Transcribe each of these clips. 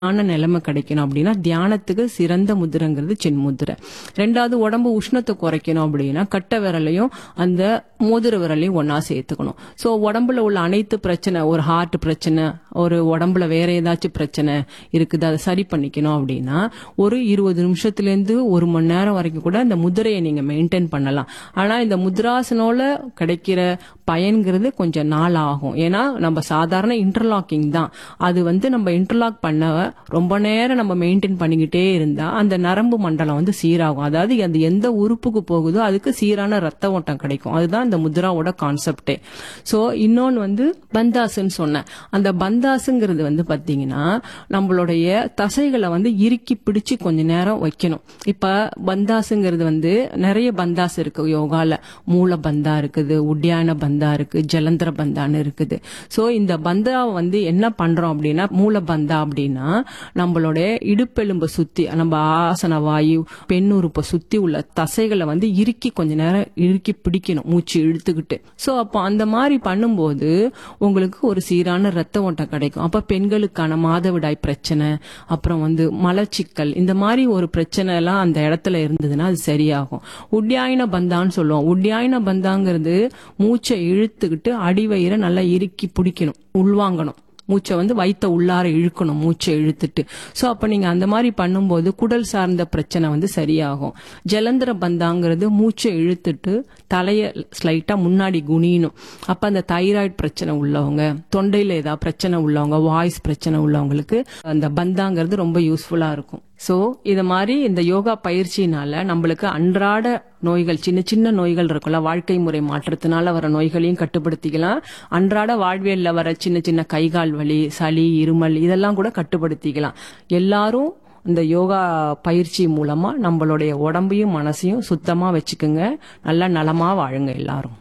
ஆன நிலைமை கிடைக்கணும் அப்படின்னா தியானத்துக்கு சிறந்த முதிரைங்கிறது சின் முதிரை ரெண்டாவது உடம்பு உஷ்ணத்தை குறைக்கணும் அப்படின்னா கட்டை விரலையும் அந்த மோதிர விரலையும் ஒன்னா சேர்த்துக்கணும் சோ உடம்புல உள்ள அனைத்து பிரச்சனை ஒரு ஹார்ட் பிரச்சனை ஒரு உடம்புல வேற ஏதாச்சும் பிரச்சனை இருக்குது அதை சரி பண்ணிக்கணும் அப்படின்னா ஒரு இருபது நிமிஷத்துல இருந்து ஒரு மணி நேரம் வரைக்கும் கூட இந்த முதிரையை நீங்க மெயின்டைன் பண்ணலாம் ஆனா இந்த முத்ராசனோல கிடைக்கிற பயன்கிறது கொஞ்சம் நாள் ஆகும் ஏன்னா நம்ம சாதாரண இன்டர்லாக்கிங் தான் அது வந்து நம்ம இன்டர்லாக் பண்ண ரொம்ப நேரம் நம்ம மெயின்டைன் பண்ணிக்கிட்டே இருந்தா அந்த நரம்பு மண்டலம் வந்து சீராகும் அதாவது அது எந்த உறுப்புக்கு போகுதோ அதுக்கு சீரான ரத்த ஓட்டம் கிடைக்கும் அதுதான் இந்த முத்ராவோட கான்செப்டே சோ இன்னொன்னு வந்து பந்தாசுன்னு சொன்னேன் அந்த பந்தாசுங்கிறது வந்து பாத்தீங்கன்னா நம்மளுடைய தசைகளை வந்து இறுக்கி பிடிச்சு கொஞ்ச நேரம் வைக்கணும் இப்ப பந்தாசுங்கிறது வந்து நிறைய பந்தாஸ் இருக்கு யோகால மூல பந்தா இருக்குது உட்யான பந்தா இருக்கு ஜலந்திர பந்தான்னு இருக்குது சோ இந்த பந்தாவை வந்து என்ன பண்றோம் அப்படின்னா மூல பந்தா அப்படின்னா நம்மளுடைய இடுப்பெலும்பை சுத்தி நம்ம ஆசன வாயு பெண் உறுப்பை சுத்தி உள்ள தசைகளை வந்து இறுக்கி கொஞ்ச நேரம் இறுக்கி பிடிக்கணும் மூச்சு இழுத்துக்கிட்டு சோ அப்போ அந்த மாதிரி பண்ணும்போது உங்களுக்கு ஒரு சீரான ரத்த ஓட்டம் கிடைக்கும் அப்ப பெண்களுக்கான மாதவிடாய் பிரச்சனை அப்புறம் வந்து மலச்சிக்கல் இந்த மாதிரி ஒரு பிரச்சனை எல்லாம் அந்த இடத்துல இருந்ததுன்னா அது சரியாகும் உட்யாயின பந்தான்னு சொல்லுவோம் உட்யாயின பந்தாங்கிறது மூச்சை இழுத்துக்கிட்டு அடிவயிறை நல்லா இறுக்கி பிடிக்கணும் உள்வாங்கணும் மூச்சை வந்து வைத்த உள்ளார இழுக்கணும் மூச்சை இழுத்துட்டு சோ அப்ப நீங்க அந்த மாதிரி பண்ணும்போது குடல் சார்ந்த பிரச்சனை வந்து சரியாகும் ஜலந்திர பந்தாங்கிறது மூச்சை இழுத்துட்டு தலைய ஸ்லைட்டா முன்னாடி குனியணும் அப்ப அந்த தைராய்டு பிரச்சனை உள்ளவங்க தொண்டையில ஏதாவது பிரச்சனை உள்ளவங்க வாய்ஸ் பிரச்சனை உள்ளவங்களுக்கு அந்த பந்தாங்கிறது ரொம்ப யூஸ்ஃபுல்லா இருக்கும் சோ இது மாதிரி இந்த யோகா பயிற்சினால நம்மளுக்கு அன்றாட நோய்கள் சின்ன சின்ன நோய்கள் இருக்கும்ல வாழ்க்கை முறை மாற்றத்தினால வர நோய்களையும் கட்டுப்படுத்திக்கலாம் அன்றாட வாழ்வியல்ல வர சின்ன சின்ன கைகால் வலி சளி இருமல் இதெல்லாம் கூட கட்டுப்படுத்திக்கலாம் எல்லாரும் இந்த யோகா பயிற்சி மூலமா நம்மளுடைய உடம்பையும் மனசையும் சுத்தமா வச்சுக்குங்க நல்லா நலமா வாழுங்க எல்லாரும்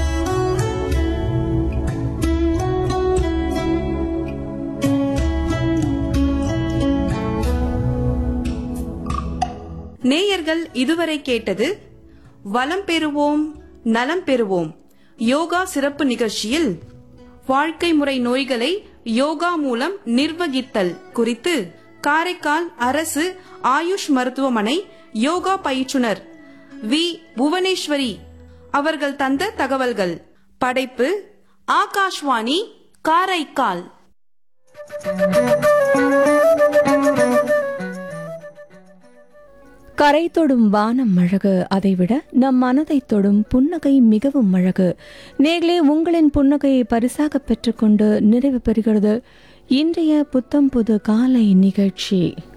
நேயர்கள் இதுவரை கேட்டது வளம் பெறுவோம் நலம் பெறுவோம் யோகா சிறப்பு நிகழ்ச்சியில் வாழ்க்கை முறை நோய்களை யோகா மூலம் நிர்வகித்தல் குறித்து காரைக்கால் அரசு ஆயுஷ் மருத்துவமனை யோகா பயிற்றுனர் வி புவனேஸ்வரி அவர்கள் தந்த தகவல்கள் படைப்பு ஆகாஷ்வாணி காரைக்கால் கரை தொடும் வானம் அழகு அதைவிட நம் மனதை தொடும் புன்னகை மிகவும் அழகு நேர்களே உங்களின் புன்னகையை பரிசாக பெற்றுக்கொண்டு நிறைவு பெறுகிறது இன்றைய புத்தம் புது காலை நிகழ்ச்சி